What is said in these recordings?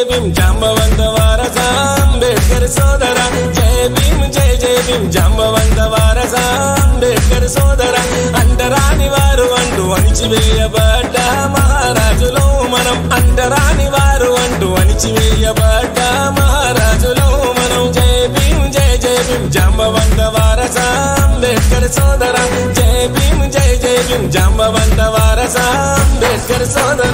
భీం జాంబవంత వారస అంబేద్కర్ సోదర జయ భీం జయ జయ భీం జాంబవంత వారస అంబేద్కర్ సోదర అంటరాని వారు అంటూ అణిచివేయబడ్డ మహారాజులో మనం అంటరాని వారు అంటూ అణిచివేయబడ్డ మహారాజులో మనం జయ భీం జయ జయ భీం జాంబవంత వారస అంబేద్కర్ సోదర జయ భీం జయ జయ భీం జాంబవంత వారస అంబేద్కర్ సోదర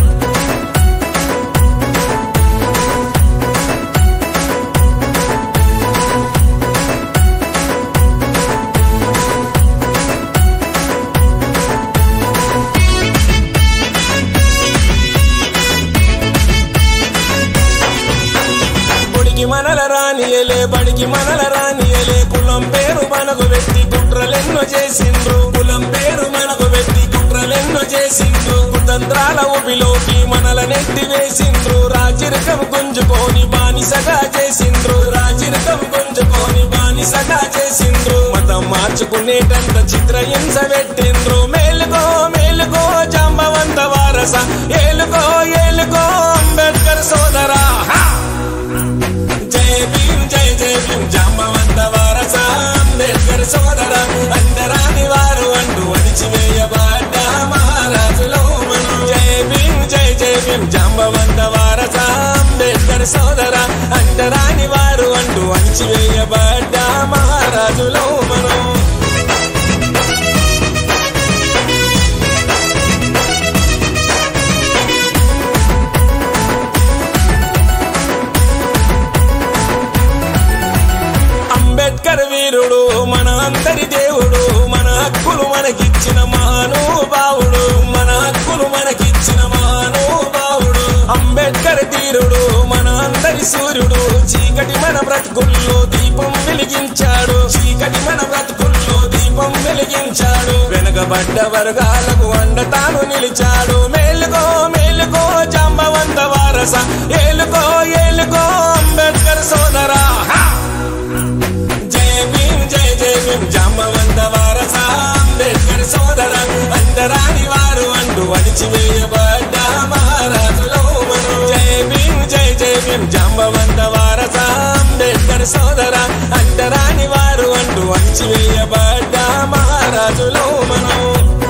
పొడికి మనల రానియలే బడికి మనల రానియలే కులం పేరు మనకు పెట్టి కుట్రలెన్నో చేసిండ్రు కులం పేరు మనకు పెట్టి కుట్రలెన్నో చేసిండ్రు కుతంత్రాల ఊపిలోకి మనల నెట్టి వేసిండ్రు రాజరికం గుంజుకొని బానిసగా చేసిండ్రు రాజరికం గుంజుకొని బానిసగా చేసిండ్రు మతం మార్చుకునేటంత చిత్రహింస పెట్టిండ్రు మేలుకో మేలుకో జాంబవంత వారస ఏలుకో ఏలుకో అంబేద్కర్ సోదరా హా! జయ భీం జయ జయ భీం జాంబవంత వారస అంబేద్కర్ సోదర అందరాని వారు అంటూ అణిచివేయబడ్డ మహారాజులో మనం జయ భీం జయ జయ భీం జాంబవంత వారస అంబేద్కర్ సోదర అంటరాని వారు అంటూ అణిచివేయబడ్డ మహారాజులో మనం అంబేద్కర్ వీరుడు మన అందరి దేవుడు మన హక్కులు మనకిచ్చిన మహానుభావుడు మన హక్కులు మనకిచ్చిన మహానుభావుడు అంబేద్కర్ తీరుడు మన అందరి సూర్యుడు చీకటి మన బ్రతుకుల్లో దీపం వెలిగించాడు చీకటి మన బ్రతుకుల్లో దీపం వెలిగించాడు వెనకబడ్డ వర్గాలకు అండ తాను నిలిచాడు మేలుకో మేలుకో జాంబవంత వారస ఏలుకో ఏలుకో అంబేద్కర్ సోదరా హా! జయ భీం జయ జయ భీం జాంబవంత వారస అంబేద్కర్ సోదర అందరాని వారు అంటూ అణిచివేయబడ్డ మహారాజులో మనం జయ భీం జయ జయ భీం జాంబవంత వారస అంబేద్కర్ సోదర అంటరాని వారు అంటూ అణిచివేయబడ్డ మహారాజులో మనం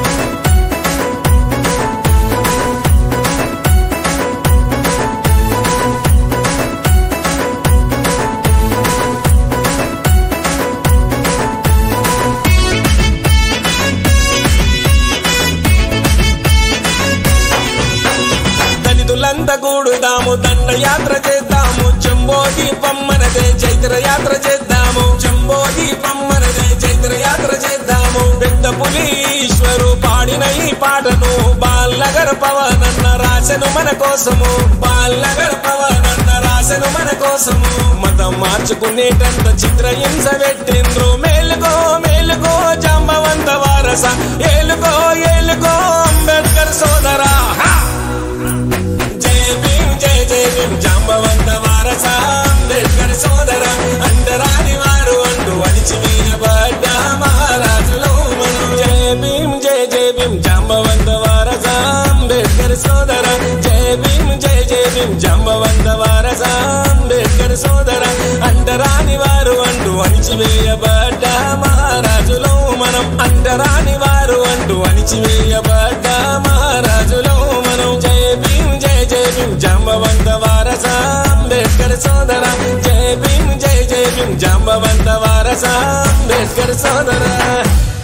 దళితులంతా కూడుదాము దండ యాత్ర చేద్దాము జంబో దీపం మనదే చైత్ర యాత్ర చేద్దాము జంబో దీపం మనదే చైత్ర యాత్ర చేద్దాము పెద్ద పులి ఈశ్వరు పాడిన ఈ పాటను బాల్లగర్ పవనన్న రాసెను మన కోసము బాల్లగర్ పవనన్న రాసెను మన కోసము మతం మార్చుకునేటంత చిత్రహింస పెట్టిండ్రు మేలుకో మేలుకో జాంబవంత వారస ఏలుకో ఏలుకో అంబేద్కర్ సోదరా హా! జయ భీం జయ జయ భీం జాంబవంత వారస అంబేద్కర్ సోదర అందరాని వారు అంటూ అణిచివేయబడ్డ మహారాజులో మనం జయ భీం జయ జయ భీం జాంబవంత వారస అంబేద్కర్ సోదర జయ భీం జయ జయ భీం జాంబవంత వారస అంబేద్కర్ సోదర అంటరాని వారు అంటూ అణిచివేయబడ్డ మహారాజులో మనం అంటరాని వారు అంటూ అణిచివేయబడ్డ మహారాజులో మనం జయ భీం జయ జయ భీం జాంబవంత వారస అంబేద్కర్ సోదర జయ భీం జయ జయ భీం జాంబవంత వారస అంబేద్కర్ సోదర